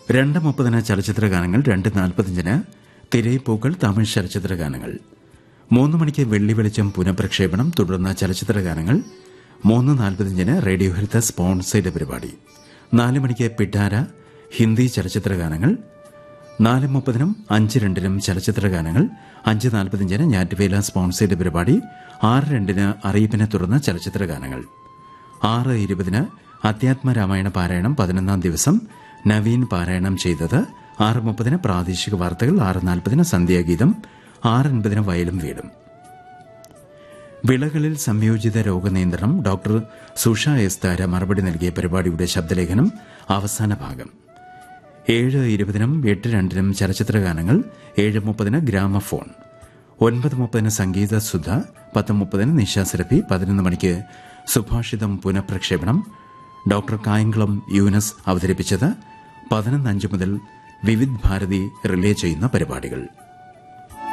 രണ്ട് മുപ്പതിന് ചലച്ചിത്ര ഗാനങ്ങൾ രണ്ട് നാൽപ്പത്തിയഞ്ചിന് തിരയിപ്പൂക്കൾ തമിഴ് ചലച്ചിത്ര ഗാനങ്ങൾ മൂന്ന് മണിക്ക് വെള്ളി വെളിച്ചം പുനഃപ്രക്ഷേപണം തുടർന്ന് ചലച്ചിത്ര ഗാനങ്ങൾ മൂന്ന് നാൽപ്പത്തിയഞ്ചിന് റേഡിയോ ഹെൽത്ത് സ്പോൺസേഡ് പരിപാടി നാല് മണിക്ക് പിട്ടാര ഹിന്ദി ചലച്ചിത്ര ഗാനങ്ങൾ നാല് മുപ്പതിനും അഞ്ച് രണ്ടിനും ചലച്ചിത്ര ഗാനങ്ങൾ അഞ്ച് നാൽപ്പത്തിയഞ്ചിന് ഞാറ്റുവേല സ്പോൺസേഡ് പരിപാടി ആറ് രണ്ടിന് അറിയിപ്പിനെ തുടർന്ന് ചലച്ചിത്ര ഗാനങ്ങൾ ആറ് ഇരുപതിന് അധ്യാത്മ രാമായണ പാരായണം പതിനൊന്നാം ദിവസം നവീൻ പാരായണം ചെയ്തത് ആറ് മുപ്പതിന് പ്രാദേശിക വാർത്തകൾ ആറ് നാൽപ്പതിന് സന്ധ്യാഗീതം ആറ് അൻപതിന് വയലും വീടും വിളകളിൽ സംയോജിത രോഗനിയന്ത്രണം ഡോക്ടർ സുഷ എസ് താര മറുപടി നൽകിയ പരിപാടിയുടെ ശബ്ദലേഖനം അവസാന ഭാഗം ഏഴ് ഇരുപതിനും എട്ട് രണ്ടിനും ചലച്ചിത്ര ഗാനങ്ങൾ ഏഴ് മുപ്പതിന് ഗ്രാമഫോൺ ഒൻപത് മുപ്പതിന് സംഗീത സുധ പത്ത് മുപ്പതിന് നിശാസരഫി പതിനൊന്ന് മണിക്ക് സുഭാഷിതം പുനഃപ്രക്ഷേപണം ഡോക്ടർ കായംകുളം യൂനസ് അവതരിപ്പിച്ചത് പതിനൊന്ന് അഞ്ച് മുതൽ വിവിധ് ഭാരതി റിലേ ചെയ്യുന്ന പരിപാടികൾ